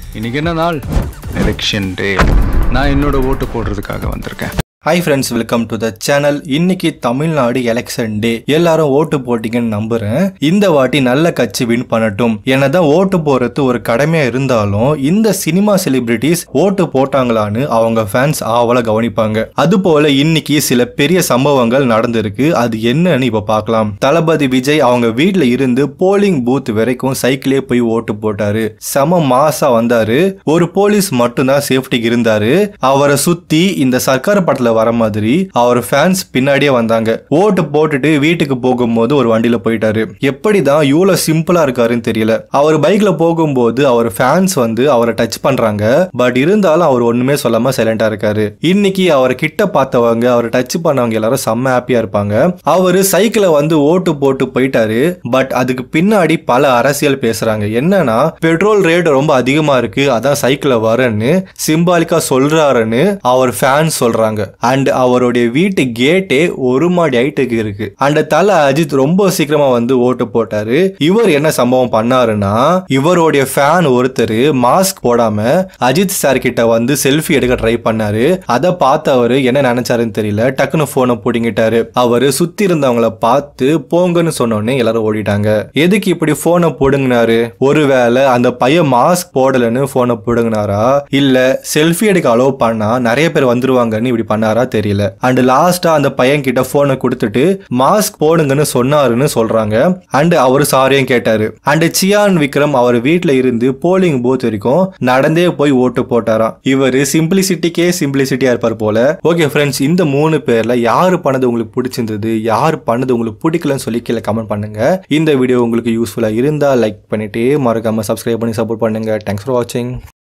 இன்னைக்கு என்ன நாள் எலெக்ஷன் டே நான் என்னோட ஓட்டு போடுறதுக்காக வந்திருக்கேன் hi friends welcome to the channel இன்னைக்கு தமிழ்நாடு எலெக்ஷன் டே எல்லாரும் ஓட்டு போட்டீங்கன்னு நம்புறேன் இந்த வாட்டி நல்ல கட்சி வின் பண்ணட்டும் என்னதான் ஓட்டு போறது ஒரு கடமையா இருந்தாலும் இந்த சினிமா செலிபிரிட்டிஸ் ஓட்டு போட்டாங்களான்னு அவங்க ஃபேன்ஸ் ஆவல கவனிப்பாங்க அது போல இன்னைக்கு சில பெரிய சம்பவங்கள் நடந்திருக்கு அது என்னன்னு இப்ப பார்க்கலாம் தளபதி விஜய் அவங்க வீட்ல இருந்து போலிங் பூத் வரைக்கும் சைக்கிளே போய் ஓட்டு போட்டாரு செம மாசா வந்தாரு ஒரு போலீஸ் மட்டும்தான் சேஃப்டிக்கு இருந்தாரு அவரை சுத்தி இந்த சர்க்கார் படத்துல வர மாதிரி அவர் ஃபேன்ஸ் பின்னாடியே வந்தாங்க ஓட்டு போட்டுட்டு வீட்டுக்கு போகும்போது ஒரு வண்டியில போயிட்டாரு எப்படிதான் இவ்வளவு சிம்பிளா இருக்காருன்னு தெரியல அவர் பைக்ல போகும்போது அவர் ஃபேன்ஸ் வந்து அவரை டச் பண்றாங்க பட் இருந்தாலும் அவர் ஒண்ணுமே சொல்லாம சைலண்டா இருக்காரு இன்னைக்கு அவர் கிட்ட பார்த்தவங்க அவரை டச் பண்ணவங்க எல்லாரும் செம்ம ஹாப்பியா இருப்பாங்க அவரு சைக்கிளை வந்து ஓட்டு போட்டு போயிட்டாரு பட் அதுக்கு பின்னாடி பல அரசியல் பேசுறாங்க என்னன்னா பெட்ரோல் ரேட் ரொம்ப அதிகமா இருக்கு அதான் சைக்கிளை வரேன்னு சிம்பாலிக்கா சொல்றாருன்னு அவர் ஃபேன்ஸ் சொல்றாங்க அண்ட் அவருடைய வீட்டு கேட்டே ஒரு மாடி ஹைட்டுக்கு இருக்கு அண்ட் தல அஜித் ரொம்ப சீக்கிரமா வந்து ஓட்டு போட்டாரு இவர் என்ன சம்பவம் பண்ணாருன்னா இவருடைய ஃபேன் ஒருத்தர் மாஸ்க் போடாம அஜித் சார் கிட்ட வந்து செல்ஃபி எடுக்க ட்ரை பண்ணாரு அதை பார்த்து அவரு என்ன நினைச்சாருன்னு தெரியல டக்குன்னு போனை பிடிங்கிட்டாரு அவரு சுத்தி இருந்தவங்கள பார்த்து போங்கன்னு சொன்னோடனே எல்லாரும் ஓடிட்டாங்க எதுக்கு இப்படி போனை பிடுங்கினாரு ஒருவேளை அந்த பையன் மாஸ்க் போடலன்னு போனை பிடுங்கினாரா இல்ல செல்ஃபி எடுக்க அலோவ் பண்ணா நிறைய பேர் வந்துருவாங்கன்னு இப்படி பண்ணாரா தெரியல அண்ட் லாஸ்டா அந்த பையன் கிட்ட போனை கொடுத்துட்டு மாஸ்க் போடுங்கன்னு சொன்னாருன்னு சொல்றாங்க அண்ட் அவரு சாரியும் கேட்டாரு அண்ட் சியான் விக்ரம் அவர் வீட்ல இருந்து போலிங் பூத் வரைக்கும் நடந்தே போய் ஓட்டு போட்டாராம் இவர் சிம்பிளிசிட்டிக்கே சிம்பிளிசிட்டியா இருப்பார் போல ஓகே ஃப்ரெண்ட்ஸ் இந்த மூணு பேர்ல யாரு பண்ணது உங்களுக்கு பிடிச்சிருந்தது யார் பண்ணது உங்களுக்கு பிடிக்கலன்னு சொல்லி கீழே கமெண்ட் பண்ணுங்க இந்த வீடியோ உங்களுக்கு யூஸ்ஃபுல்லா இருந்தா லைக் பண்ணிட்டே மறக்காம சப்ஸ்கிரைப் பண்ணி சப்போர்ட் பண்ணுங்க தேங்க்ஸ் ஃபார் வாட்சிங்